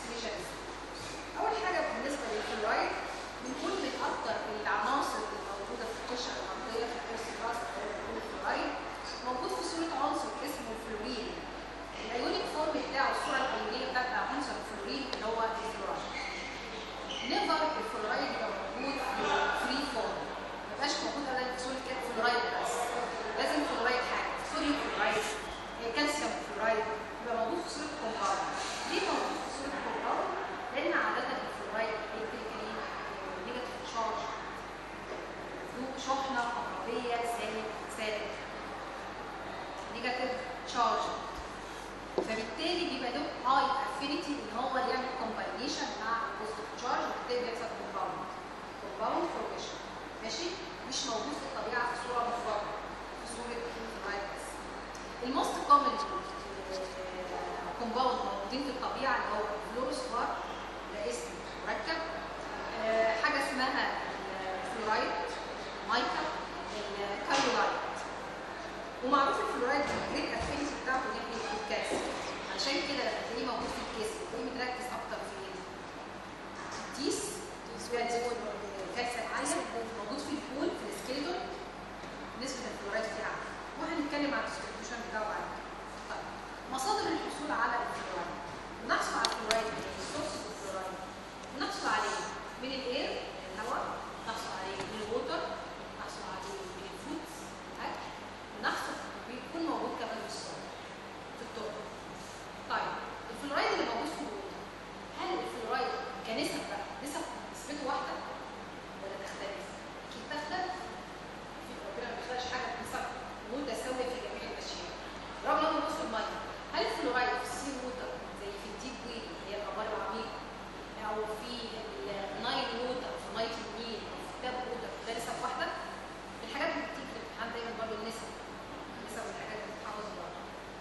استيميشن اول حاجه بالنسبه للفلورايد بنقول من اكتر العناصر الموجوده في القشره الارضيه في قرص الراس او الفلورايد موجود في صوره عنصر اسمه الفلورين الايونيك فورم بتاعه الصوره الايونيه بتاعت عنصر الفلورين اللي هو الفلورايد نيفر الفلورايد يبقى موجود في فري فورم ما يبقاش موجود ابدا في صوره كده فلورايد بس لازم فلورايد حاجه صوديوم فلورايد كالسيوم فلورايد يبقى موجود في صوره كومباوند ليه موجود في صوره كومباوند؟ لان عاده الفلورايد بيبقى نيجاتيف تشارج له شحنه كهربيه سالب سالب نيجاتيف تشارج فبالتالي بيبقى له هاي افينيتي ان هو يعمل كومباينيشن مع البوزيتيف تشارج وبالتالي بيحصل كومباوند كومباوند فورميشن ماشي مش موجود في الطبيعه في صوره مفرده في صوره الفلورايد بس الموست كومن كومباوند موجودين في الطبيعه اللي هو الفلوروسفار ده اسم مركب آه، حاجه اسمها الفلورايد مايكا الكاريولايت ومعروف الفلورايد الجريد افينيتي بتاعته ناحيه الكالسيوم عشان كده لما تلاقيه موجود في الكيس تلاقيه متركز اكتر في ايه؟ التيس الكالسيوم عاليه موجود في البول في السكيلتون نسبه الفلورايد فيه عاليه وهنتكلم عن الديستريبيوشن بتاعه بعد كده طيب مصادر الحصول على الفلورايد بنحصل على الفلورايد من السورس الفلورايد بنحصل عليه من الاير الهواء بنحصل عليه من الووتر بنحصل عليه من الفودز الاكل بنحصل بيكون موجود كمان في الصوت في التربه طيب الفلورايد اللي موجود في الووتر هل الفلورايد كنسب بقى نسب نسبته واحده ولا تختلف؟ اكيد تختلف في ربنا ما بيخلقش حاجه بنسب متساويه في جميع الاشياء رغم انه موجود في الميه هل الفلورايد في السي ووتر زي في الديب ويل اللي هي الابار العميقه او في النايل ووتر في ميه النيل او في التاب ووتر ده نسب واحده الحاجات اللي بتيجي في الامتحان دايما برضه النسب النسب والحاجات اللي بتتحفظ برضه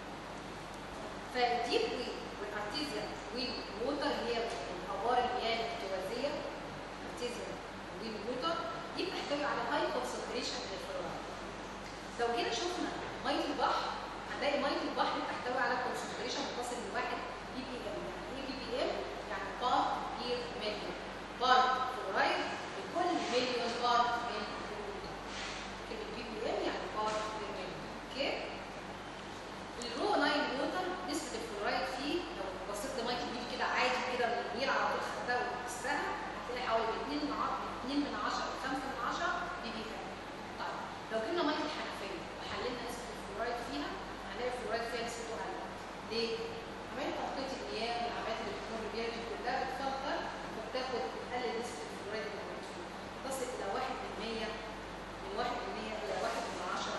فالديب ويل والارتيزيان ويل ووتر اللي هي الابار المياه الاحتوازيه ارتيزيان ويل ووتر دي بتحتوي على هاي كونسنتريشن من الفلورايد لو جينا شفنا ميه البحر هنلاقي ميه البحر بتحتوي على كونسنتريشن بتصل لواحد بي بي ام يعني ايه بي بي ام؟ يعني بار بير مليون بار فلورايد لكل مليون بار من الووتر كلمه بي بي ام يعني بار بير مليون اوكي الرو نايل ووتر نسبه الفلورايد فيه لو بصيت لميه النيل كده عادي كده من النيل على طول خدتها وقستها هتلاقي حوالي 2 من 2 من 10 ل 5 من 10 بي بي ام طيب لو جبنا ميه الحنفيه وحللنا نسبه الفلورايد فيها هنلاقي الفلورايد فيها نسبته اقل ليه؟ عمليه تنقيه المياه والعمليات اللي بتمر بيها دي كلها بتفلتر وبتاخد بتقلل نسبه الفلورايد اللي موجود فيه تصل الى 1 من 100 من 1 من 100 الى 1 من 10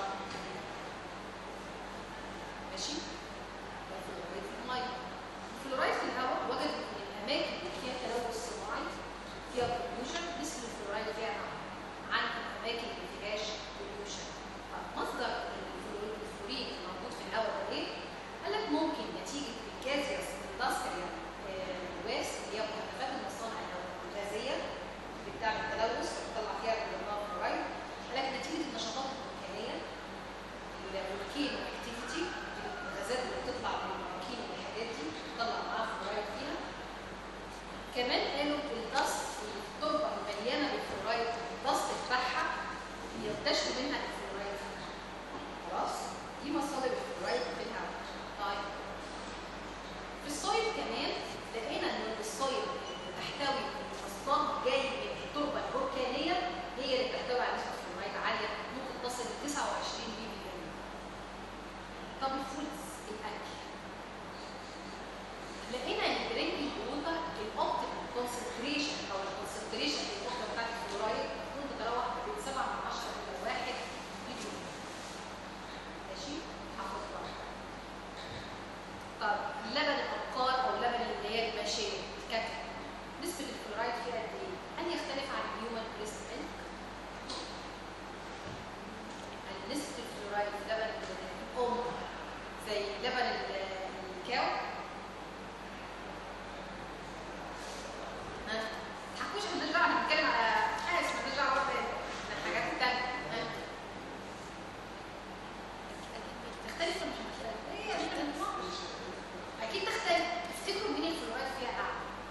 ماشي؟ ده الفلورايد في الميه الفلورايد في الهواء وجد ان الاماكن اللي فيها تلوث صناعي فيها بوليوشن نسبه الفلورايد فيها عن الاماكن اللي ما فيهاش بوليوشن مصدر الفلو- الفلوريد الموجود في الهواء ده ايه؟ قال لك ممكن نتيجه الجازيوس اندستريال واس اللي هي مخلفات المصانع الغازيه اللي بتعمل تلوث وبتطلع فيها بالنار فلورايد قال لك نتيجه النشاطات البركانيه الفولكينو اكتيفيتي الغازات اللي بتطلع من البراكين والحاجات دي بتطلع معاها فلورايد فيها كمان قالوا الدست التربه المليانه بالفلورايد الدست بتاعها ينتشر منها الفلورايد خلاص دي مصادر الفلورايد في الهواء طيب في السويل كمان لقينا ان السويل اللي تحتوي اصلها جاي من التربه البركانيه هي اللي بتحتوي على نسبه فلورايد عاليه ممكن تصل ل 29 بي بي ام طب الفودز الاكل لقينا ان درينكينج ووتر الاوبتيمال كونسنتريشن او الكونسنتريشن الاخرى بتاعت الفلورايد تكون بتتراوح ما بين 7 من 10 الى 1 مليون ماشي حافظ بقى طب لبن الابقار او لبن اللي هي الماشيه الكتل نسبه الفلورايد فيها قد ايه؟ هل يختلف عن الهيومن بريست ميلك؟ هل نسبه الفلورايد في لبن الام زي لبن ال- الكاو ها تضحكوش مالناش دعوه احنا بنتكلم على حاجه مالناش دعوه بالحاجات التانيه ها تختلف ولا مش هتختلف؟ ايه يا بنت اكيد تختلف تفتكروا مين الفلورايد فيها اعلى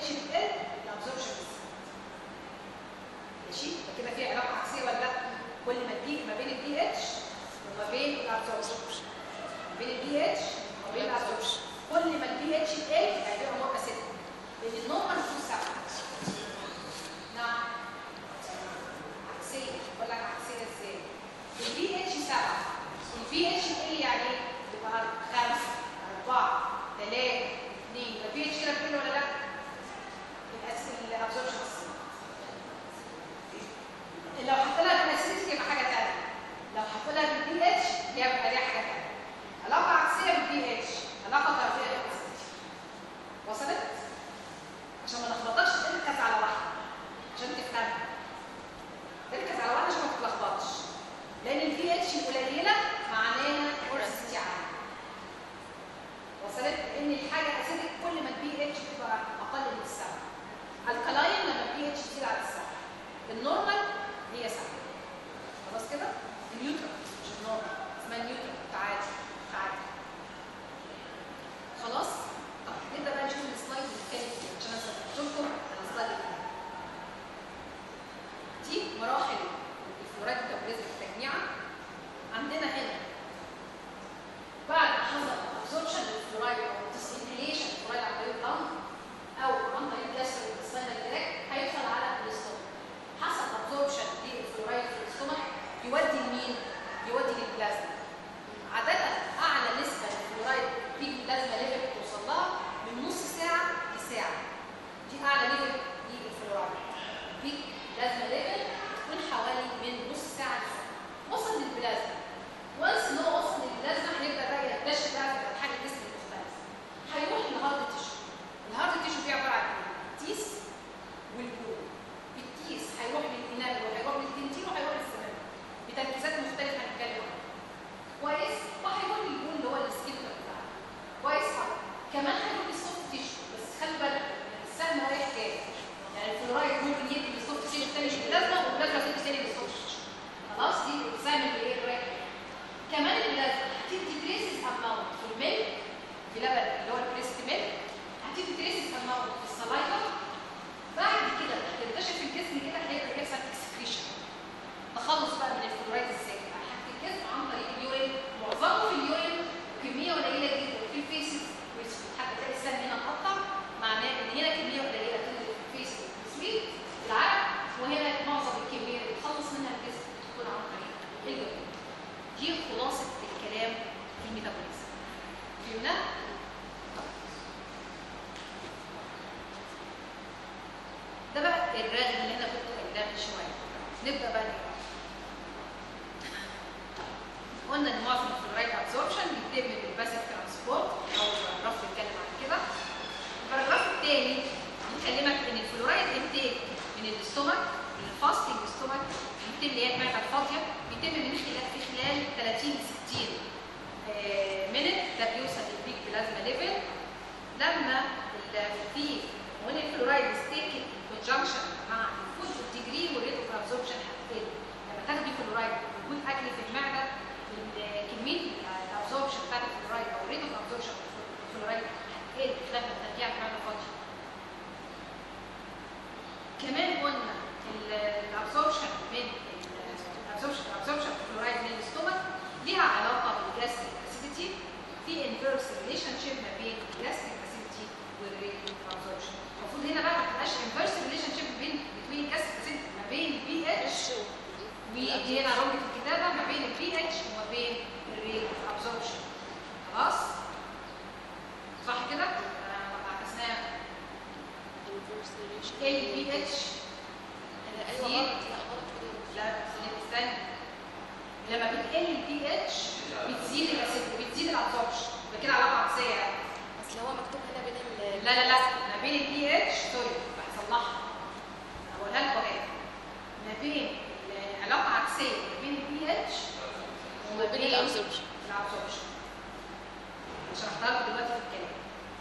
اتش بتقل الابزوربشن بيزيد ماشي كده في علاقه عكسيه ولا لا كل ما البي ما بين البي اتش وما بين الابزوربشن ما بين البي اتش وما بين الابزوربشن كل ما البي اتش يقل هيبقى مور اسيد لان النورمال فيه سبعه نعم عكسيه بقول لك عكسيه ازاي البي اتش سبعه البي اتش يقل يعني ايه؟ يبقى خمسه اربعه ثلاثه اثنين يبقى البي اتش كده بيقل ولا لا؟ الابزوربشن لو حط لها بالاسيديتي يبقى حاجه ثانيه لو حط لها بالبي اتش يبقى دي حاجه ثانيه علاقه عكسيه بالبي اتش علاقه طرديه بالاسيديتي وصلت عشان ما نخبطكش تركز على واحده عشان تفهم تركز على واحده عشان ما تتلخبطش لان البي اتش القليله معناها اورسيتي عاليه وصلت ان الحاجه اسيدك كل ما البي اتش تبقى اقل من السبعه الكلاين لما البي اتش تزيد على السبعه النورمال هي سبعه خلاص كده النيوترال مش النورمال اسمها النيوترال تعادل تعادل خلاص طب نبدا بقى نشوف السلايد اللي كانت فيه عشان انا سبقت لكم على السلايد اللي فات. دي مراحل الفلورات التبريز التجميعه عندنا هنا بعد ما حصل ابسوربشن للفلورايد او ديسانيليشن للفلورايد عن طريق اللنج او عن طريق الجسر والسباينال ديريكت هيدخل على الاستومك حصل ابسوربشن للفلورايد في الاستومك يودي لمين؟ يودي للبلازما عادة أعلى نسبة للفلورايد بيك بلازما ليفل بتوصل لها من نص ساعة لساعة دي أعلى ليفل للفلورايد بيك بلازما ليفل بتكون حوالي من نص ساعة لساعة وصل للبلازما وانس ان هو وصل للبلازما هيبدا بقى ينتشر بقى في الحاجه الجسم المختلف هيروح للهارد تيشو الهارد تيشو دي عباره عن ايه؟ التيس والبول التيس هيروح للانامل وهيروح للدنتين وهيروح للسمنه بتركيزات مختلفه هنتكلم عنها كويس وهيروح للبول اللي هو السكيلتون بتاعنا كويس كمان هيروح للسوفت تيشو بس خلي بالك السهم رايح جاي يعني الفلورايد ممكن يدي للسوفت تيشو تاني بالبلازما والبلازما تدي تاني للسوفت تيشو خلاص دي السهم اللي ايه رايح جاي كمان البلازما هتدي تريسز اماونت في الميلك في لبن اللي هو البريست ميلك هتدي تريسز اماونت في السلايفا بعد كده هتنتشر في الجسم كده هيبقى يحصل اكسكريشن تخلص بقى من الفلورايد الساكن حتى الجسم عن طريق اليورين معظمه في اليورين كميه قليله جدا في الفيسز والسويت حتى تلاقي السهم هنا مقطع معناه ان هنا كميه قليله تنزل في الفيسز والسويت العرق وهنا معظم الكميه اللي بتخلص منها الجسم بتكون عن طريق اليورين دي خلاصة الكلام في الميتابوليزم فهمنا؟ ده بقى الراغب اللي انا كنت قايلاه من شويه نبدا بقى نقرا قلنا ان معظم الفلورايد ابزوربشن بيتم بالباسيف ترانسبورت او باراجراف بيتكلم عن كده الباراجراف الثاني بيكلمك ان الفلورايد انتاج من الاستومك من الفاستنج ستومك بيتم اللي هي المعده الفاضيه بيتم من خلال في خلال 30 ل 60 مينت ده بيوصل للبيك بلازما ليفل لما في when الفلورايد is taken in conjunction مع الفود والديجري والريت اوف ابزوربشن هتقل لما تاخدي فلورايد ويكون اكل في المعده كميه الابزوربشن بتاعت الفلورايد او الريت اوف ابزوربشن الفلورايد هتقل لما ترجع المعده فاضيه كمان قلنا الابزوربشن من الابزوربشن الابزوربشن الفلورايد من الاستومك ليها علاقه بالجاستريك اسيديتي في انفيرس ريليشن شيب ما بين الجاستريك اسيديتي والريت اوف ابزوربشن المفروض هنا بقى ما تبقاش انفيرس ريليشن شيب بين بين الجاستريك اسيديتي ما بين البي اتش ودي هنا رمز الكتابه ما بين البي اتش وما بين الريت اوف ابزوربشن خلاص صح كده؟ آه، عكسناها البي اتش ايوه غلط لا غلط كده لا استنى لما بتقل البي اتش بتزيد الاسيد بتزيد الابزوربشن ده كده علاقه عكسيه يعني اصل هو مكتوب هنا بين ال لا لا لا ما بين البي اتش سوري بصلحها هقولها لكم اهي ما بين علاقه عكسيه ما بين البي اتش وما بين الابزوربشن الابزوربشن شرحتها لكم دلوقتي في الكلام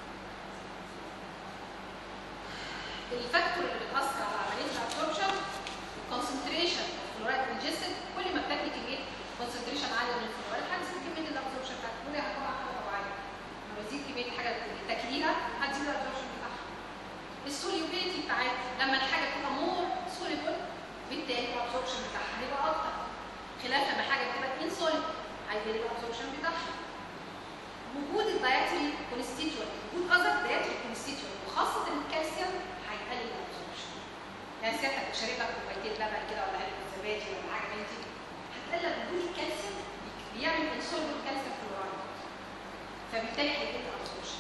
الفاكتور اللي بتاثر على عمليه الابزوربشن الكونسنتريشن فلورايد انجستد كل ما بتاكلي كميه كونسنتريشن عاليه من الفلورايد هتزيد كميه الابزوربشن بتاعتك كل طبعا حاجه طبيعيه لما بتزيد كميه حاجه اللي تاكليها هتزيد الابزوربشن بتاعها السوليوبيليتي بتاعتها لما الحاجه تبقى مور سوليبل بالتالي الابسوربشن بتاعها هيبقى اكتر خلاف لما حاجه بتبقى انسوليبل هيبقى الابسوربشن بتاعها وجود الدايتري كونستيتوينت وجود اذر دايتري كونستيتوينت وخاصه الكالسيوم هيقلل الابسوربشن يعني سيادتك شاربك كوبايتين لبن كده ولا علبه زبادي ولا حاجه من دي هتقلل وجود الكالسيوم بيعمل انسوليبل كالسيوم كلورايد فبالتالي هيقل الابسوربشن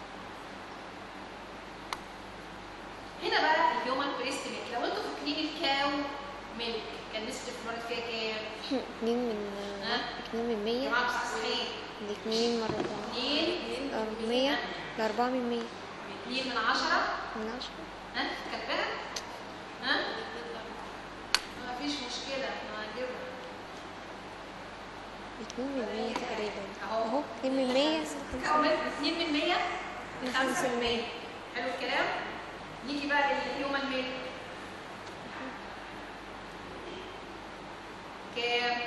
هنا بقى الهيومن بريست ميلك لو انتوا فاكرين الكاو ميلك كان نسبه الفلورايد فيها كام؟ اتنين من ها؟ اتنين من يا مية جماعه مصحصحين الاتنين مرة أربعة 2 أربعمية لأربعة من مية 2 من 10 من عشرة ها كاتباها؟ ها؟ ما فيش مشكله احنا هنجيبها اتنين من مية تقريبا أهو. اهو اتنين من مية كاو ميلك 2 من 100 من 5 خمسة من 100 حلو الكلام؟ نيجي بقى للهيومن ميلك كام؟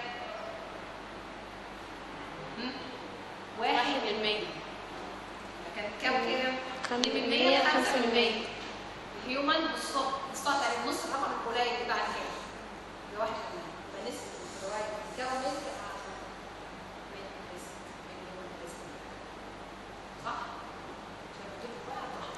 هم؟ واحد واحد من مية كان كام كام؟ خمسة اتنين من من مية مية خمسة خمسة من من مية مية الهيومن بالصوت نصها تقريبا نص الرقم القليل بتاع الكام ده واحد من مية يبقى نسبة الفلورايد في الكاو ميلك أعلى من نسبة الهيومن بريست ميلك. صح؟ عشان أجيب بقى صح.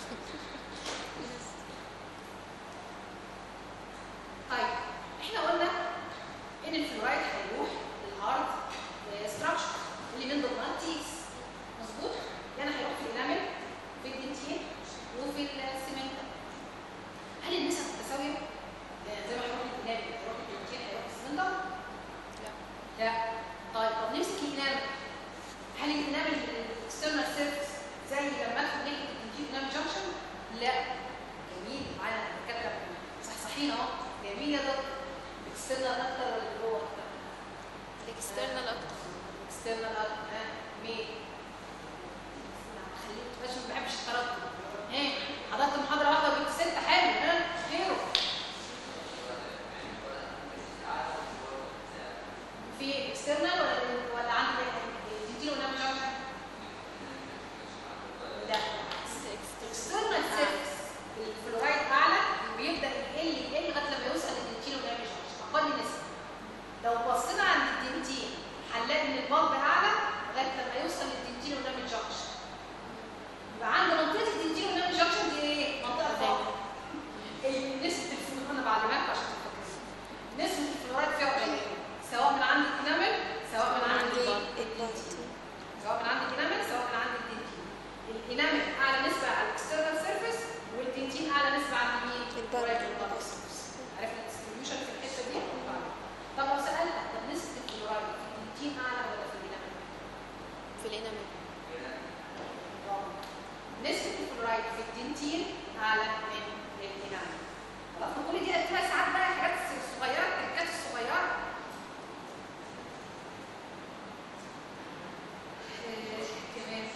طيب احنا قلنا ان الفلورايد هيروح للهارد ستراكشر اللي من ضمنها التيس مظبوط يعني هيروح في الانامل في الدنتين وفي السيمنت هل النسب متساويه؟ يعني زي ما هيروح الانامل هيروح الدنتين هيروح السيمنت؟ لا لا طيب طب نمسك الانامل هل الانامل الاكسترنال سيرفيس زي لما ادخل ناحيه الدنتين انامل جنكشن؟ لا جميل معانا الدكاتره صحصحين اهو جميل يا دكتور الاكسترنال اكتر ولا اللي جوه اكتر؟ الاكسترنال اكتر اكسترنال اكتر ها مين؟ خليك باش ما بحبش التردد ها حضرت محاضره واحده وجبت سته حلو ها خيره في اكسترنال ولا ولا عندك تديله نعمل جنكشن؟ لا اكسترنال سيرفيس الفلورايد اعلى ويبدا يقل يقل لغايه لما يوصل للدنتين ونعمل جنكشن اقل نسبه لو بصينا عند الدنتين هنلاقي ان البلب اعلى لغايه لما يوصل للدنتين ونعمل جنكشن يبقى عند منطقه الدنتين ونعمل جنكشن دي ايه؟ منطقه فاضيه نسبه الفلورايد انا بعلمك عشان تفكر نسبه الفلورايد فيها قليله سواء من عند الانامل سواء من عند الدنتين سواء من عند الانامل سواء من عند الدنتين الانامل اعلى نسبه على الاكسترنال سيرفيس والدنتين اعلى نسبه عند مين؟ البلد. البلد سيرفيس عرفنا الديستريبيوشن في الحته دي طيب. طب لو سالتك طب نسبه الفلورايد في الدنتين اعلى ولا في الانامل؟ في الانامل برافو. نسبه الفلورايد في الدنتين اعلى من الانامل خلاص ما كل دي فيها ساعات بقى حاجات صغيره التكات الصغيره آه، كمان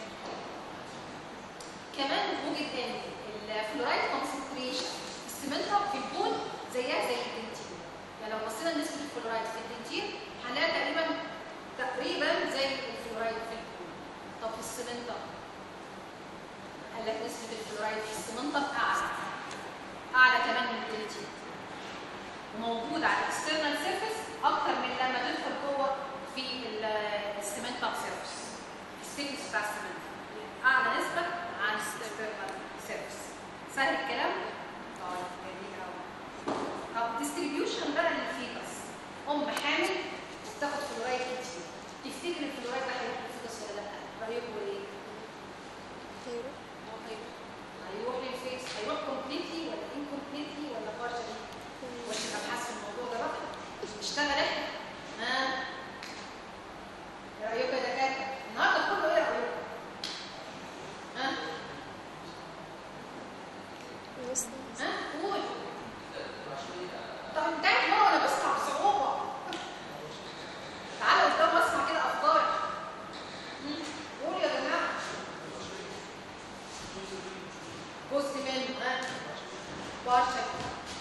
كمان وجد ان الفلورايد كونسنتريشن السمنتها في البون زيها زي الدنتين يعني لو بصينا لنسبه الفلورايد في الدنتين هنلاقي تقريبا تقريبا زي الفلورايد في البون طب في السمنتة قال لك نسبه الفلورايد في السمنتة اعلى اعلى كمان من الدنتين وموجود على الاكسترنال سيرفيس اكتر من لما تدخل جوه في السمنتال سيرفيس السيكنس بتاع السمنت اعلى نسبه عن الاكسترنال سيرفيس سهل الكلام؟ طيب جميل قوي طب ديستريبيوشن بقى للفيتس ام حامل وبتاخد فلورايد كتير تفتكر الفلورايد ده هيروح للفيتس ولا لا؟ رايكم ايه؟ هيروح للفيس هيروح كومبليتلي ولا انكومبليتلي ولا بارشلي؟ وانت ابحث في الموضوع ده بقى نشتغل احنا ها ايه رايكم يا دكاتره النهارده كله ايه رايكم ها ها قول طب انت عارف مره وانا بسمع بصعوبه تعالوا قدام اسمع كده افكار مم. قول يا جماعه جزء منه ها بارشل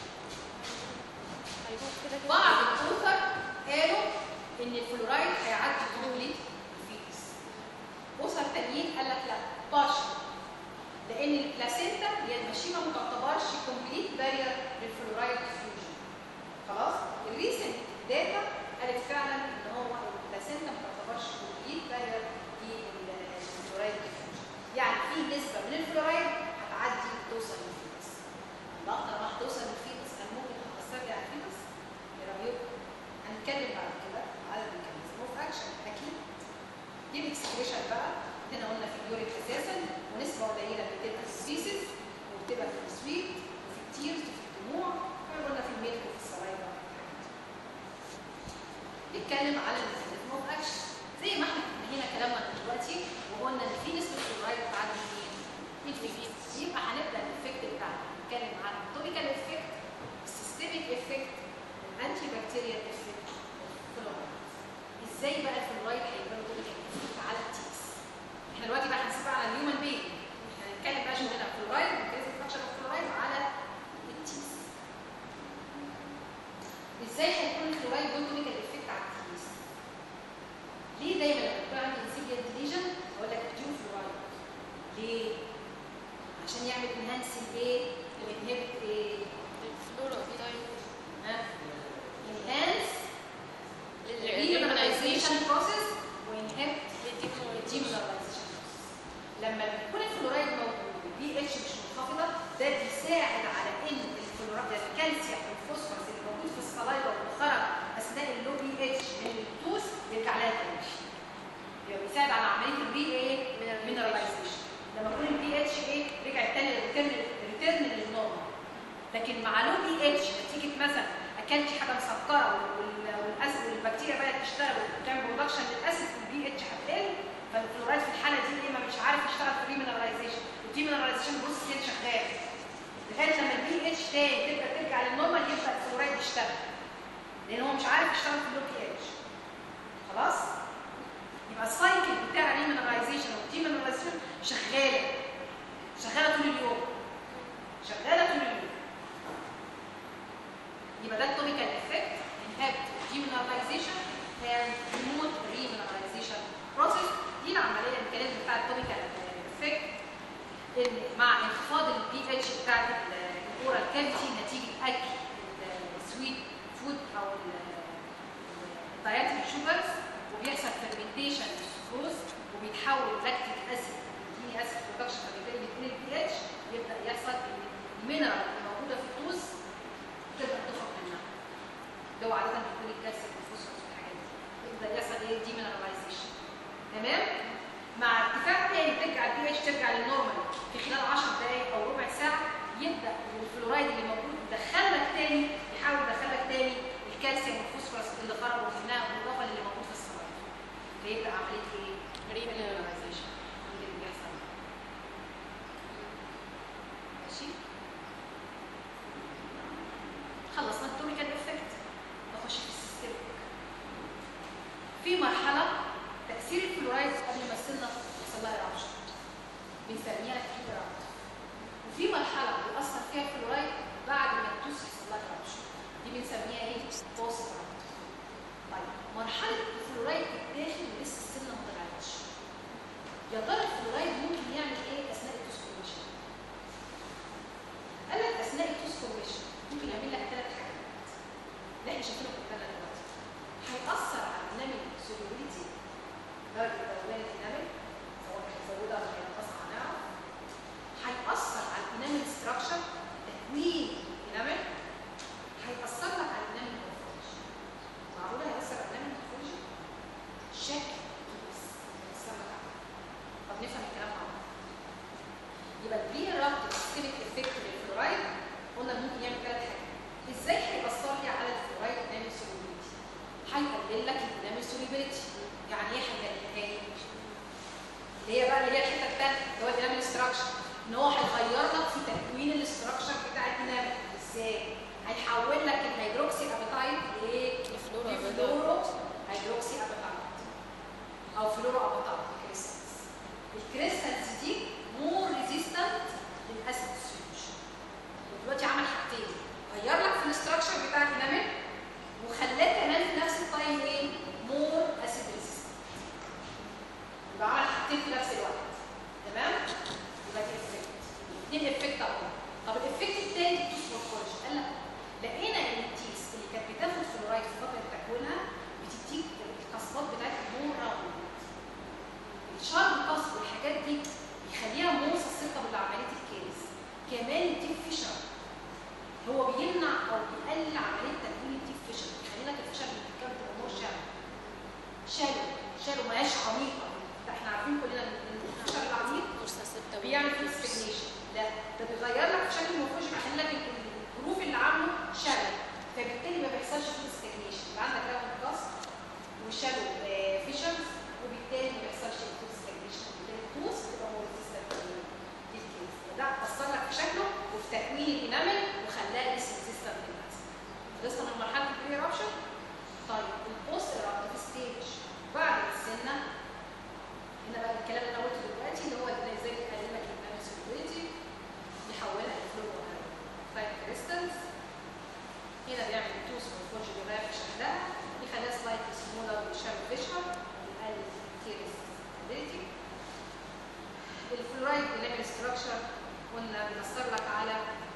هيروح كده كده بعض الاوثر قالوا ان الفلورايد هيعدي كومبليت الفيتس اوثر تانيين قال لك لا بارشل لان البلاسينتا هي المشاكل هيروشيما ما تعتبرش كومبليت بارير للفلورايد ديفيوجن خلاص الريسنت داتا قالت فعلا ان هو البلاسينتا ما تعتبرش كومبليت بارير للفلورايد ديفيوجن يعني في نسبه من الفلورايد هتعدي توصل للفيتس الله طالما هتوصل للفيتس هل ممكن هتاثر لي على الفيتس؟ ايه رايكم؟ هنتكلم بعد كده على الميكانيزم اوف اكشن اكيد دي الاكسبريشن بقى هنا قلنا في اليوريك اساسا ونسبه قليله بتبقى في السبيسيس وبتبقى في السويت وفي التيرز وفي الدموع قلنا في الميلك وفي السلايفا نتكلم على الميكانيزم اوف اكشن زي ما احنا هنا كلامنا دلوقتي وقلنا ان في نسبه فلورايد بتعدي مين؟ من الفيت يبقى هنبدا الافكت بتاعنا نتكلم عن التوبيكال افكت السيستميك افكت الانتي بكتيريال افكت الفلورايد ازاي بقى الفلورايد هيبقى له توبيكال افكت على التيس احنا دلوقتي بقى هنسيبها على الهيومن بينج احنا هنتكلم بقى شغلنا فلورايد وميكانيزم فاكشن اوف فلورايد على التيس ازاي هيكون الفلورايد له توبيكال افكت على التيس ليه دايما لما يكون عندي انسيبيال ديليجن اقول لك ديو فلورايد ليه عشان يعمل انهانس الايه الانهبت ايه الفلورايد ها انهانس للريمينايزيشن الريمينايزيشن بروسيس وانهبت الديمينراليزيشن لما بيكون الفلورايد موجود والبي اتش مش منخفضه ده بيساعد على ان الفلورايد الكالسيوم والفوسفورس اللي موجود في الصلايبه واللي خرج اثناء اللو بي اتش من التوث يرجع لها تاني يبقى بيساعد على عمليه الري ايه مينراليزيشن لما يكون البي اتش ايه رجع تاني ريتيرن ريتيرن للنورمال لكن مع لو بي اتش نتيجه مثلا اكلت حاجه مسكره وال- والاسيد والبكتيريا بقت تشتغل وتعمل برودكشن للاسيد والبي اتش هتقل فالفلورايد في الحاله دي ايه ما مش عارف يشتغل في الريمينراليزيشن والديمينراليزيشن بص كده شغال لغايه لما البي اتش تاني تبدا ترجع للنورمال يبدا الفلورايد يشتغل لان هو مش عارف يشتغل في اللو بي اتش خلاص يبقى السايكل بتاع الريمينراليزيشن والديمينراليزيشن شغاله شغاله طول اليوم شغاله طول اليوم يبقى ده التوبيكال افكت inhibit demineralization and promote remineralization process دي العمليه الميكانيزم بتاع التوبيكال افكت مع انخفاض البي اتش بتاعت الاورال كافيتي نتيجه اكل السويت فود او الدايتري شوجرز وبيحصل فيرمنتيشن للسكروز وبيتحول لاكتيك اسيد يديني اسيد برودكشن فبالتالي بيتقل البي اتش يبدا يحصل ان المينرال اللي موجوده في التوز تبدا تخرج منها اللي هو عاده بيكون الكالسيوم والفوسفورس والحاجات دي يبدا يحصل ايه ديمينراليزيشن تمام مع ارتفاع تاني بترجع البي اتش ترجع للنورمال في خلال 10 دقائق او ربع ساعه يبدا الفلورايد اللي موجود يدخلك تاني يحاول يدخلك تاني الكالسيوم والفوسفورس اللي خرجوا منها بالاضافه للي موجود في الصلايف فيبدا عمليه ايه؟ ريمينراليزيشن اللي بيحصل ماشي خلصنا التوميكال افكت نخش في السيستم في مرحله تاثير الفلورايد قبل ما السنه يحصل لها ايرابشن بنسميها كيبرات وفي مرحله بيأثر فيها الفلورايد بعد ما التوس يحصل لها ايرابشن دي بنسميها ايه؟ بوست طيب مرحله الفلورايد في الداخل لسه السنه ما طلعتش يا ترى الفلورايد ممكن يعمل ايه اثناء التوس فورميشن؟ قال لك اثناء التوس فورميشن ممكن يعمل لك ثلاث حاجات اللي احنا شايفينهم قدامنا دلوقتي هيأثر على الانامل سوليبيليتي درجه ذوبان الانامل سواء هيزودها ولا هينقصها هنعرف هيأثر على الانامل ستراكشر تكوين الانامل هيأثر لك على الانامل مورفولوجي معقول هيأثر على الانامل مورفولوجي؟ شكل بس هيأثر لك عليه طب نفهم الكلام مع بعض يبقى البري رابط سيستميك افكت للفلورايد قلنا ممكن يعمل ثلاث حاجات ازاي هيأثر لي على الفلورايد انامل سوليبيليتي هيقلل لك الانامل سوليبيليتي يعني ايه هيقللها لي اللي هي بقى اللي هي الحته الثانيه اللي هو الانامل ستراكشر ان هو هيغير لك في تكوين الاستراكشر بتاع الانامل ازاي هيحول لك الهيدروكسي ابيتايت لايه لفلورا لفلورو هيدروكسي ابيتايت او فلورو ابيتايت كريستالز الكريستالز دي مور ريزيستنت للاسيد سوليوشن ودلوقتي عمل حاجتين غير لك في الاستراكشر بتاع الانامل وخلاك كمان في نفس التايم ايه مور اسيد ريزيستنت يبقى عمل حاجتين في نفس الوقت تمام يبقى دي افكت اثنين افكت اهو طب الافكت الثاني التوس مورفولوجي قال لك لقينا ان التيس اللي كانت بتاخد فلورايد في فتره تكوينها بتديك القصبات بتاعتها مور راوند الشارب كاسب والحاجات دي بيخليها موصة ثقة بعملية الكيس كمان الديب فيشر هو بيمنع او بيقلل عملية تكوين الديب فيشر بيخلي لك الفيشر اللي بتتكون تبقى مور شالو شالو شالو ما هياش عميقة ده احنا عارفين كلنا ان الفيشر العميق فرصة ستة بيعمل استجنيشن لا ده بيغير لك شكل المورفولوجي بيخلي لك الجروف اللي عامله شالو فبالتالي ما بيحصلش فيه استجنيشن يبقى عندك راوند كاست وشالو فيشرز وبالتالي ما بيحصلش فيه استجنيشن وبالتالي التوس بتبقى مور ريزيستنت للكيس ده اثر لك في شكله وفي تكوين الانامل وخلاه لسه ريزيستنت للناس خلصنا من مرحله البري رابشن طيب البوست رابتيف ستيج بعد السنه هنا بقى الكلام اللي انا قلته دلوقتي اللي هو اللي ازاي يقلل لك الانامل سوليبيليتي يحولها لفلو تايب كريستالز هنا بيعمل توس والفورج بيغير في شكلها يخليها سلايت سمولر وشارب فيشر ويقلل الكيرس ستابيليتي الفلورايد بيعمل ستراكشر قلنا بيأثر لك على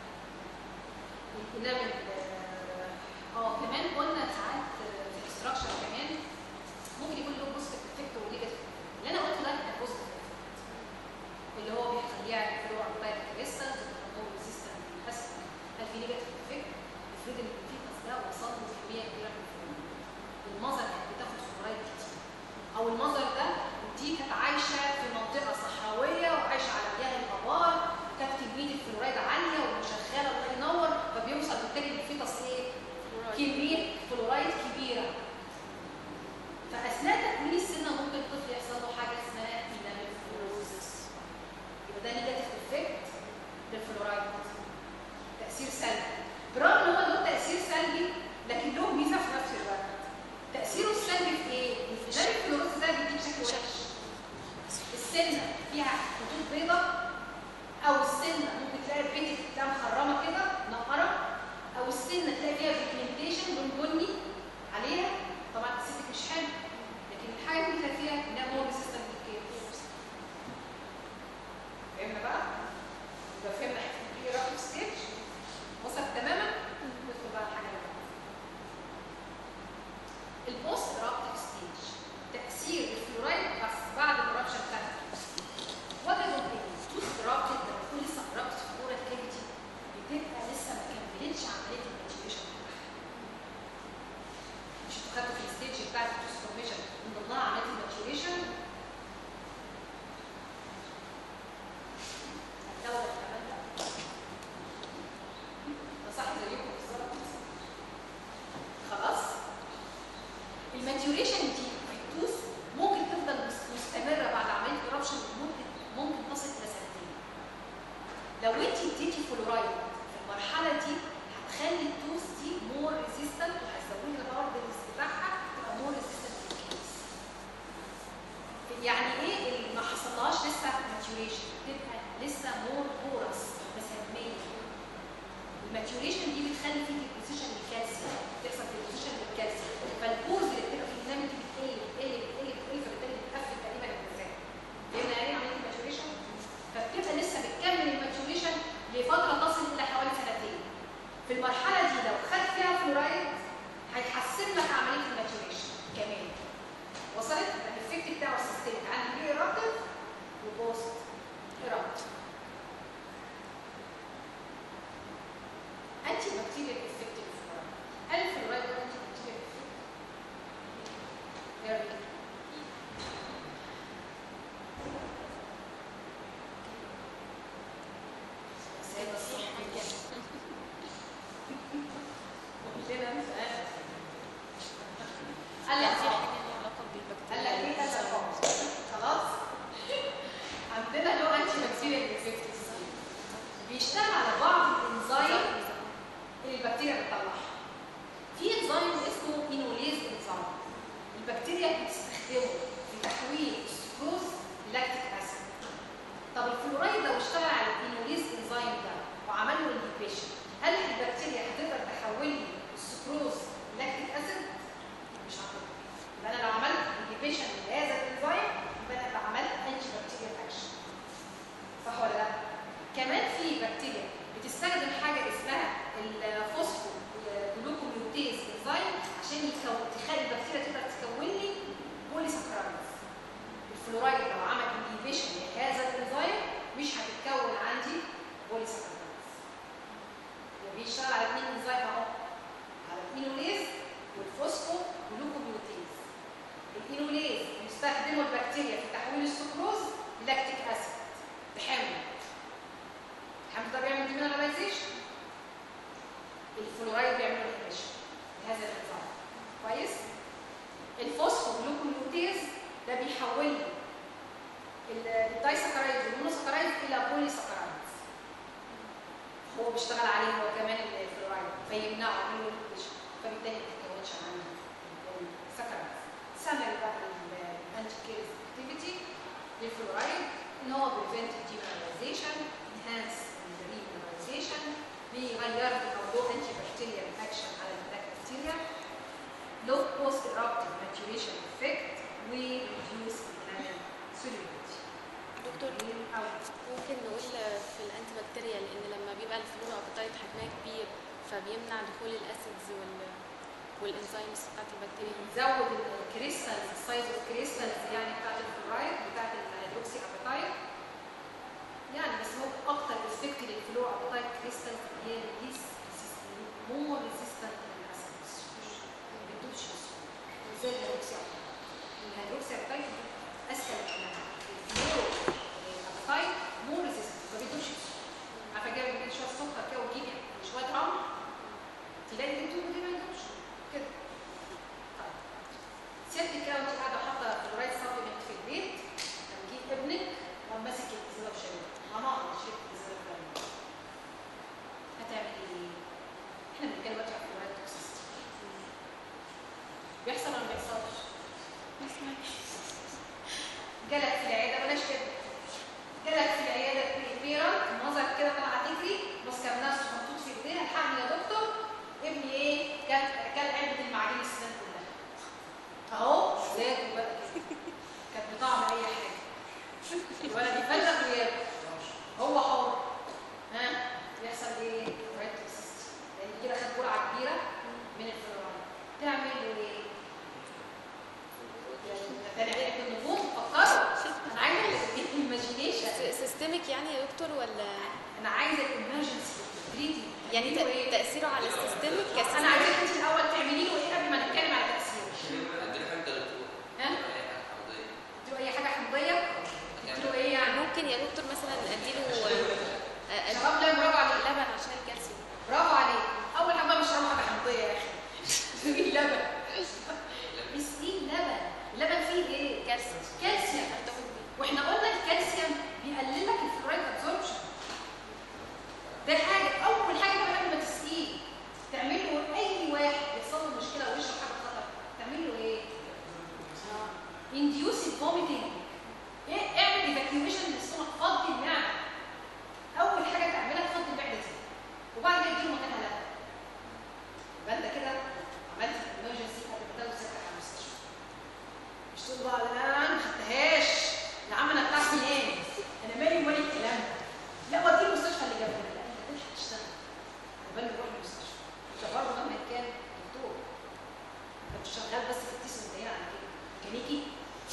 الانامل اه كمان قلنا ساعات في الاستراكشر كمان ممكن يكون له بوزيتيف افكت ونيجاتيف اللي انا قلته ده كان بوزيتيف اللي هو بيخليها الفلور تايب كريستالز وتكون ريزيستنت بس هل في نيجاتيف افكت المفروض ان الفيتس ده وصل له كميه كبيره من الفلور المظر كانت بتاخد فلورايد كتير او المظر ده دي كانت عايشه في منطقه صحراويه وعايشه على مياه الابار وكانت كميه الفلورايد عاليه وشغاله الله ينور فبيوصل بالتالي للفيتس ايه؟ كميه فلورايد كبيره فاثناء تكوين السنه ممكن الطفل يحصل له حاجه اسمها انامل فلوروزس يبقى ده نيجاتيف افكت للفلورايد تاثير سلبي برغم ان هو له تاثير سلبي لكن له ميزه في نفس الوقت تاثيره السلبي في ايه؟ ده الفلوروز ده بيديك شكل وحش السنه فيها خطوط بيضاء او السنه ممكن تلاقي البيت بتاعها مخرمه كده نقره او السنه تلاقي فيها بيجمنتيشن لون بني عليها طبعا الست مش حلو لكن الحاجه اللي فيها فيها انها مور ريزيستنت للكيس فهمنا بقى؟ يبقى فهمنا حته البري رابط ستيج وصلت تماما ندخل بقى الحاجه اللي بعدها البوست رابط ستيج تاثير الفلورايد بس بعد الرابشن بتاعت التوث وجدوا ان التوث رابط لما يكون لسه رابط في الاورال كافيتي بتبقى لسه ما كملتش عمليه الماتيوريشن بتاعها مش انتوا خدتوا في الستيج بتاعت التوث فورميشن من ضمنها عمليه الماتيوريشن الدوله كمان ده ده صح زيكم بالظبط خلاص الماتيوريشن دي في التوث ممكن تفضل مس- مستمره بعد عمليه الرابشن ممكن ممكن تصل الى سنتين لو انت اديتي فلورايد في المرحله دي هتخلي التوث دي مور ريزيستنت وهتزودي الهاردنس بتاعها تبقى مور ريزيستنت للكيس يعني ايه اللي ما حصلهاش لسه ماتيوريشن تبقى لسه مور بورس مسميه الماتيوريشن دي بتخلي فيه ديبوزيشن للكالسيوم بتحصل ديبوزيشن للكالسيوم فالبورز اللي بتبقى في الانامل دي بتقل بتقل بتقل بتقل فبالتالي بتقفل تقريبا المسافه فهمنا يعني ايه عمليه الماتيوريشن؟ فبتبقى لسه بتكمل الماتيوريشن لفتره تصل الى حوالي سنتين في المرحله دي لو خدت فيها فلورايد هيحسن لك عمليه الماتيوريشن كمان وصلت الايفكت بتاعه السيستميك عندي بري ايرابتيف وبوست ايرابتيف انتي بكتيريال افكت للفلورايد هل الفلورايد ده انتي بكتيريال افكت؟ يا ريت سيدة الصبح كده قلنا سؤال قال لك في آه. حاجة ليها علاقة قال لك بالبكتيريا ايه قال لك اه خلاص عندنا له انتي بكتيريال افكت بيشتغل على بعض الانزيم اللي البكتيريا بتطلعها في انزيم اسمه اينوليز انزيم البكتيريا بتستخدمه في تحويل السكروز لاكتيك اسيد طب الفلورايد لو اشتغل على الاينوليز انزيم ده وعمل له انهبيشن هل البكتيريا هتقدر تحول لي السكروز لاكتيك اسيد مش هتقدر يبقى انا لو عملت انهبيشن لهذا الانزيم يبقى انا عملت انتي بكتيريال اكشن صح ولا لا؟ كمان في بكتيريا بتستخدم حاجه اسمها الفوسفو جلوكوميوتيز انزيم عشان يكون تخلي البكتيريا تقدر تكون لي بوليساكرايدز الفلورايد لو عمل انهيبيشن لهذا الانزيم مش هتتكون عندي بوليساكرايدز يبقى بيشتغل على اثنين انزيم اهو على الانوليز والفوسفو جلوكوميوتيز الانوليز بيستخدموا البكتيريا في تحويل السكروز لاكتيك اسيد بحمض الحمض ده بيعمل ديمينراليزيشن الفلورايد بيعمل انهيبيشن لهذا الانزيم كويس الفوسفو جلوكوميوتيز ده بيحول لي ال- الدايساكرايد والمونوساكرايد الى بوليساكرايدز هو بيشتغل عليه هو كمان الفلورايد فيمنعه من الانهيبيشن فبالتالي ما تتكونش عنه الساكرايدز سمري بقى الانتي كيرز اكتيفيتي للفلورايد ان هو بريفنت ديمينراليزيشن انهانس الريمينراليزيشن بيغير لي او له انتي بكتيريال اكشن على البلاك بكتيريا لو بوست eruptive maturation effect وريديوس البلانت solubility دكتور أو ممكن نقول في الانتي بكتيريال ان لما بيبقى الفلورو ابيتايت حجمها كبير فبيمنع دخول الاسيدز وال والانزيمز بتاعت البكتيريا يزود الكريستالز السايز اوف كريستالز يعني بتاعت الفلورايد بتاعت الهيدروكسي ابيتايت يعني بس هو اكتر افكت للفلور ابيتايت كريستالز هي ليس مور ريزيستنت للاسيدز ما بتدوبش بسهوله زي الهيدروكسي ابيتايت الهيدروكسي ابيتايت اسهل كمان الفلور ابيتايت مور ريزيستنت ما بتدوبش بسهوله عارفه جايب من شويه سكر كده وتجيب شويه رمل تلاقي الانتوب دي ما يدوبش كده طيب سيادتك كده وانت قاعده حاطه فلورايد سبلمنت في البيت هتجيب ابنك وقام ماسك الازازه بشربها ماما انا شربت الازازه الفلانيه هتعمل ايه؟ احنا بنتكلم دلوقتي على فلورايد توكسيستي بيحصل ولا ما بيحصلش؟ جالك في العياده بلاش كده جالك في العياده بيرنت نظر كده طالعه تجري ماسكه بنفسه محطوط في ايديها الحقني يا دكتور ابني ايه؟ كان كان علبه المعجون السنان كلها اهو زاد بقى كده كانت بطعم اي حاجه الولد يفلق وياكل هو حر ها يحصل ايه؟ فلورايد توكسيستي لان كده خد جرعه كبيره من الفلورايد تعمل له ايه؟ يعني تاني عليك النجوم فكروا انا عايزه الايماجينيشن سيستميك يعني يا دكتور ولا انا عايزه الامرجنسي تريتي يعني تأ- تاثيره على السيستميك انا كسيستم عايزاك انت الاول تعملي له ايه قبل ما نتكلم على تاثيره عندنا حمد دكتور ها؟ اي حاجه حمضيه تديله اي حاجه حمضيه تديله ايه يعني ممكن يا دكتور مثلا اديله آه، أديله شباب لا برافو عليك لبن عشان الكالسيوم برافو عليك اول حاجه مش هروح حاجه حمضيه يا اخي اللبن مسكين لبن اللبن فيه ايه كالسيوم كالسيوم واحنا قلنا الكالسيوم بيقلل لك الفلورايد ابزوربشن ده حاجه اول حاجه بقى قبل ما تسقيه تعمل له اي واحد يحصل له مشكله او يشرب حاجه خطر تعمل له ايه induce vomiting ايه اعمل ايفاكيويشن للسtomach فضي المعده اول حاجه تعملها تفضي المعده دي وبعد كده تديله مكانها لبن يبقى انت كده عملت الامرجنسي قبل ما تاخد سكه على المستشفى مش تقول بقى لا انا ما خدتهاش يا عم انا بتاع سنان انا مالي ومالي الكلام ده لا وديه المستشفى اللي جنبنا لا انت تلحق تشتغل على بال نروح المستشفى انت برضه مهما كان دكتور انت مش شغال بس في التيس وانتهينا على كده ميكانيكي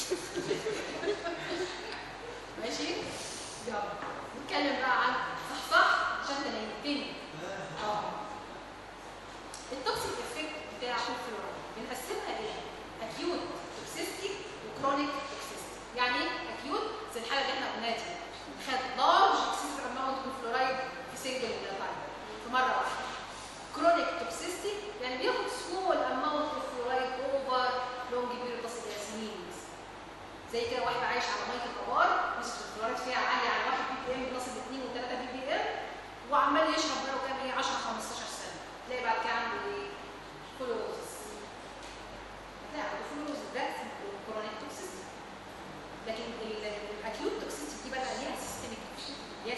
ماشي يلا نتكلم بقى عن صح صح عشان تنيمتني اه التوكسيك افكت بتاع الفلورايد بنقسمها ايه؟ اكيوت توكسيستي وكرونيك توكسيستي يعني ايه اكيوت زي الحاله اللي احنا قلناها دي خد لارج اكسسيف اماونت من فلورايد في سنجل تايم في مره واحده كرونيك توكسيستي يعني بياخد سمول اماونت من فلورايد اوفر لونج بيريود تصل الى سنين مثلا زي كده واحد عايش على ميه الابار نسبه الفلورايد فيها عاليه على 1 بي بي ام بتصل ل 2 و3 بي بي ام وعمال يشرب بقى كام ايه 10 15 سنه تلاقي بعد كده عنده ايه فلوروزس هتلاقي عنده فلوروزس ده كرونيك توكسيستي لكن ال- الاكيوت توكسيستي دي بقى ليها سيستميك ليها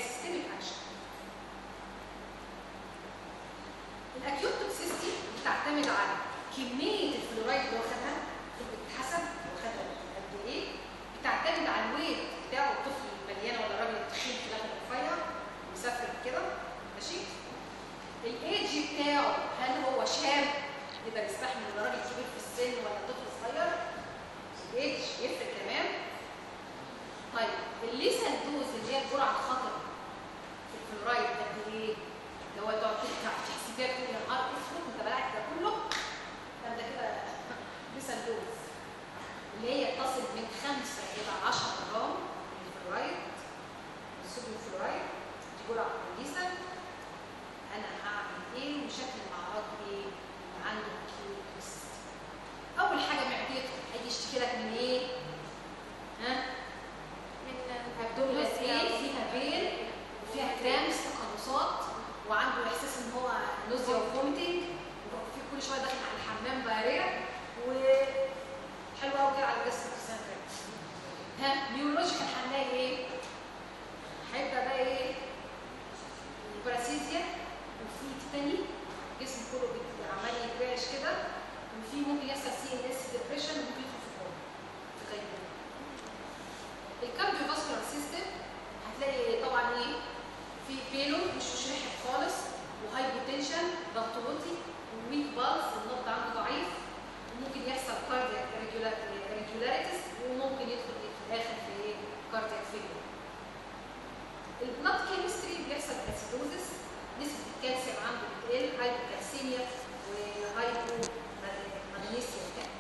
صوديوم فلورايد دي جرعه كويسه انا هعمل ايه وشكل الاعراض ايه اللي عنده acute resistant. اول حاجه معدته هيجي يشتكي لك من ايه ها من ابدومينال بين فيها بين وفيها كرامس تقلصات وعنده احساس ان هو نوزيا وفوميتنج وفي كل شويه داخل على الحمام دايريه وحلو قوي كده على جسم ها نيورولوجيكال هنلاقي ايه؟ هيبدا بقى ايه؟ الباراسيزيا وفي تاني جسم كله بيبقى عمال يترعش كده وفي ممكن يحصل سي ان اس ديبريشن وممكن يدخل في كوما في غيبوبه الكارديو فاسكولار سيستم هتلاقي طبعا ايه في بيلو مش مشرحب خالص وهاي بوتنشن ضغط وطي وويك بالز النبض عنده ضعيف وممكن يحصل كاردياك ريجولاريتيز وممكن يدخل إيه في الاخر في ايه كاردياك فيلير البلاد كيمستري بيحصل اسيدوزس نسبه الكالسيوم عنده بتقل هايبوكالسيميا وهايبو مغنيسيوم كمان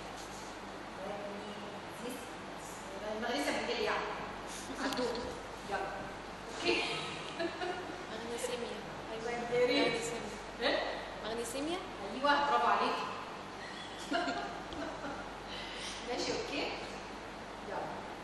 المغنيسيوم بتقل يعني عدوه يلا اوكي مغنيسيميا أيوة، يا ريت. مغنيسيميا إيه؟ مغنيسيميا ايوه برافو عليك ماشي اوكي يلا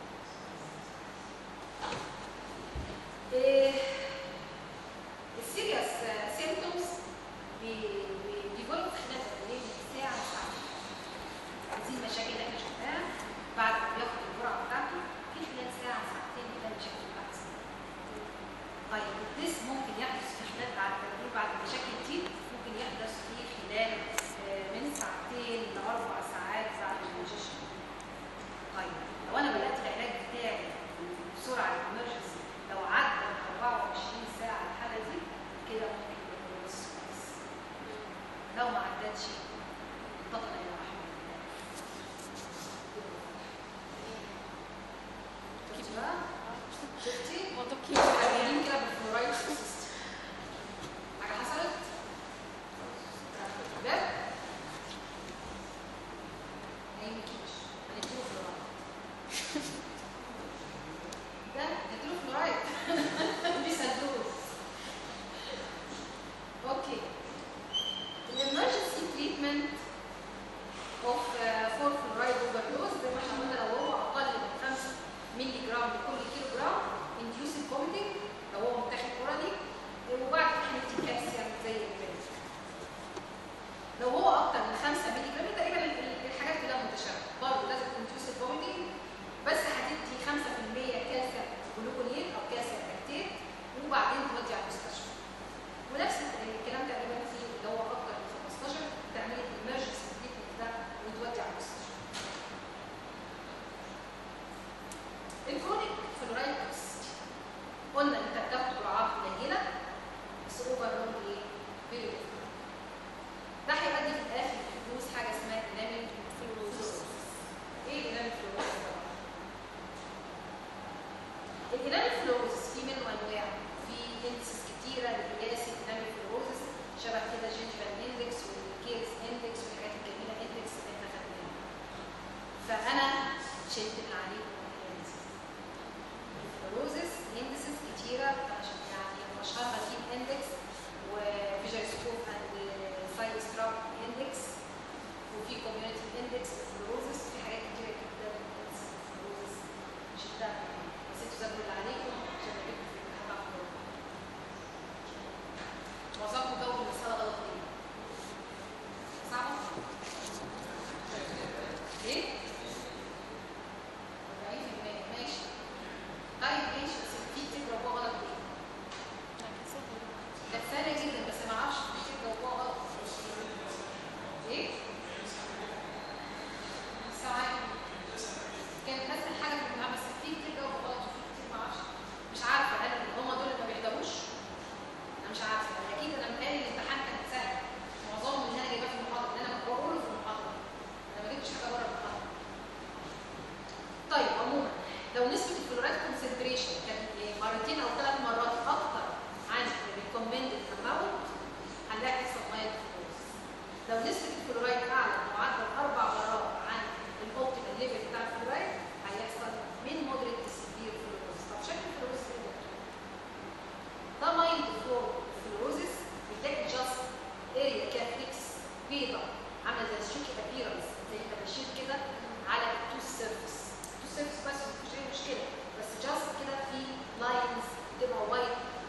إيه السيريس سيمتومز بيجولوا في خلال قد ايه من ساعه لساعتين دي المشاكل اللي احنا شفناها بعد ما بياخد الجرعه بتاعته في خلال ساعه ساعتين بتلاقي المشاكل بتاعته طيب الديس ممكن يحدث في خلال بعد تدريب بعد مشاكل كتير ممكن يحدث في خلال آه، من ساعتين لاربع ساعات بعد الانجكشن طيب لو انا بدات العلاج بتاعي بسرعه الامرجنسي لو عدى من 24 ساعه الحاله دي كده ممكن يكون بس كويس لو ما عدتش انتقل الى رحمه الله شفتي بقى؟ شفتي؟ موضوع كبير شغالين كده بالفلورايد سيستم حاجه حصلت؟ باب ما يمكنش هنديله فلورايد ده هنديله فلورايد بيسدوه اوكي الامرجنسي تريتمنت اوف فور فلورايد اوفردوز زي ما احنا قلنا لو هو اقل من 5 مللي جرام لكل كيلو جرام induced vomiting لو هو متاخد اورالي وبعد كده هندي كالسيوم زي البنت لو هو اكتر من 5 مللي جرام تقريبا ال- ال- الحاجات كلها متشابهه برضه لازم induced vomiting بس هتدي 5% كالسيوم جلوكونيت او كالسيوم لاكتيت وبعدين تودي على المستشفى ونفس الكلام تقريبا في اللي هو اكتر من 15 تعملي الامرجنسي تريتمنت ده وتودي على المستشفى الكرونيك فلورايد توكسيستي قلنا انت بتاخد جرعات قليله بس اوفر لونج ايه؟ بيريود ده هيؤدي في الاخر لحدوث حاجه اسمها انامل فلوروزس ايه الانامل فلوروزس ده؟ الانامل فلوروزس في منه انواع في اندكسز كتيره لقياس الانامل فلوروزس شبه كده جينجفال اندكس والكيرز اندكس والحاجات الجميله اندكس اللي احنا خدناها فانا شلت من عليكم الاندكس الفلوروزس اندكسز كتيره عشان يعني اشهرها تيم اندكس وفيجرسكوب اند سايد ستراب اندكس وفي كوميونتي اندكس الفلوروزس في حاجات كتيره جدا الفلوروزس شلتها بس انتوا ذاكروا اللي عليكم عشان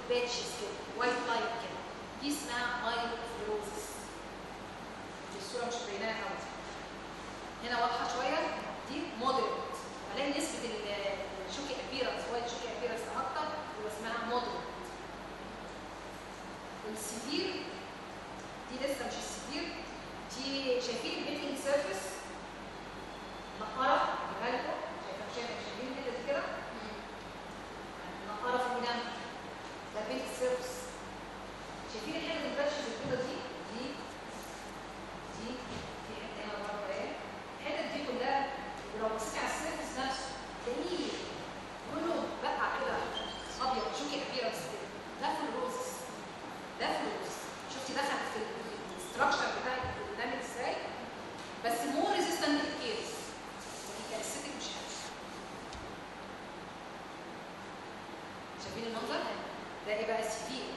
باتشز كده وايت لاين كده دي اسمها مايلوفلوزس دي الصوره مش بايناها قوي هنا واضحه شويه دي مودريت الاقي نسبه ال- الشوكي ابيرنس وايت شوكي ابيرنس اكتر يبقى اسمها مودريت والسيفير دي لسه مش السيفير دي شايفين البيتنج سيرفيس نقره جايبها لكم شايفين شايفين شايفين كده دي كده نقره في المنام ده البيتنج سيرفيس شايفين الحته الباتشز البيضه دي دي دي في حته هنا بره اهي الحتت دي كلها ولو بصيت على السيرفيس نفسه تلاقيه كله بقع كده ابيض شوكي ابيرنس كده ده في الروزس ده في الروزس شفتي دخل في الاستراكشر بتاع البرنامج ازاي بس مو ريزيستنت للكيس الكالستيك مش حلو شايفين المنظر ده ايه بقى السفير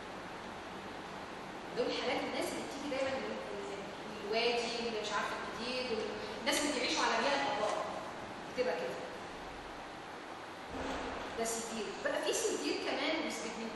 دول حالات الناس اللي بتيجي دايما من ال- الوادي اللي مش عارفه الجديد والناس اللي بيعيشوا على مياه الابار بتبقى كده ده سدير بقى في سدير كمان بس من